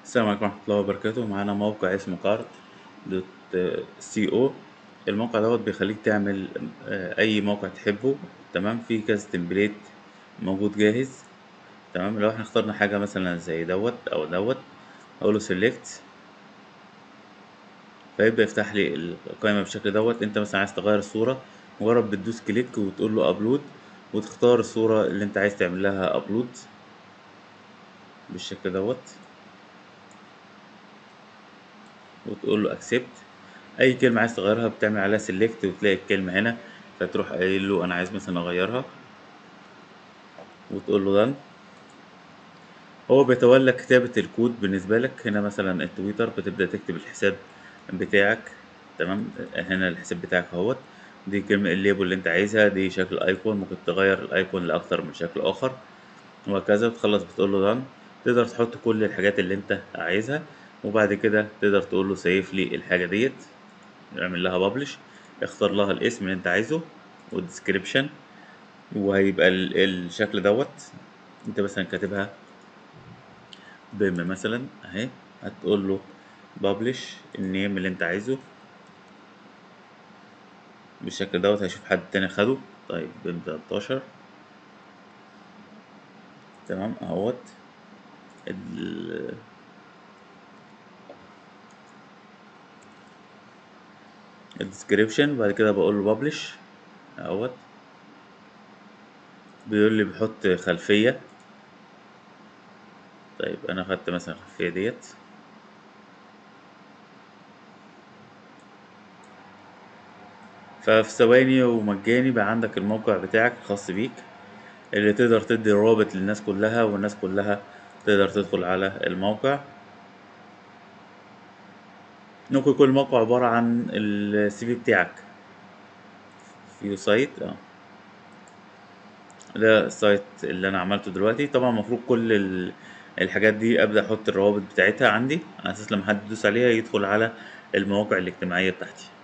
السلام عليكم ورحمة الله وبركاته معانا موقع اسمه كارد دوت سي او الموقع دوت بيخليك تعمل آه، أي موقع تحبه تمام فيه كذا تمبليت موجود جاهز تمام لو احنا اخترنا حاجة مثلا زي دوت أو دوت أقوله سيلكت فيبدأ يفتح لي القائمة بالشكل دوت انت مثلا عايز تغير الصورة مجرد بتدوس كليك وتقول له ابلود وتختار الصورة اللي انت عايز تعمل لها ابلود بالشكل دوت وتقول له اكسبت اي كلمه عايز تغيرها بتعمل عليها سيلكت وتلاقي الكلمه هنا فتروح قايل له انا عايز مثلا اغيرها وتقول له دان هو بيتولى كتابة الكود بالنسبة لك هنا مثلا التويتر بتبدأ تكتب الحساب بتاعك تمام هنا الحساب بتاعك اهوت دي كلمة الليبل اللي انت عايزها دي شكل ايكون ممكن تغير الايكون لاكتر من شكل اخر وهكذا بتخلص بتقول له دان تقدر تحط كل الحاجات اللي انت عايزها وبعد كده تقدر تقول له سيف لي الحاجة ديت اعمل لها بابلش اختار لها الاسم اللي انت عايزه والديسكريبشن وهيبقى ال- الشكل دوت انت مثلا كاتبها بيم مثلا اهي هتقول له بابلش النيم اللي انت عايزه بالشكل دوت هيشوف حد تاني خده طيب بيم 13 تمام اهوت ال- الديسكريبشن بعد كده بقول له بابلش اهوت بيقول لي بحط خلفية طيب انا خدت مثلا الخلفية ديت ففي ثواني ومجاني بقى عندك الموقع بتاعك الخاص بيك اللي تقدر تدي رابط للناس كلها والناس كلها تقدر تدخل على الموقع ممكن يكون الموقع عبارة عن السي في بتاعك فيو سايت اه ده السايت اللي انا عملته دلوقتي طبعا المفروض كل ال- الحاجات دي ابدا احط الروابط بتاعتها عندي على اساس لما حد يدوس عليها يدخل على المواقع الاجتماعية بتاعتي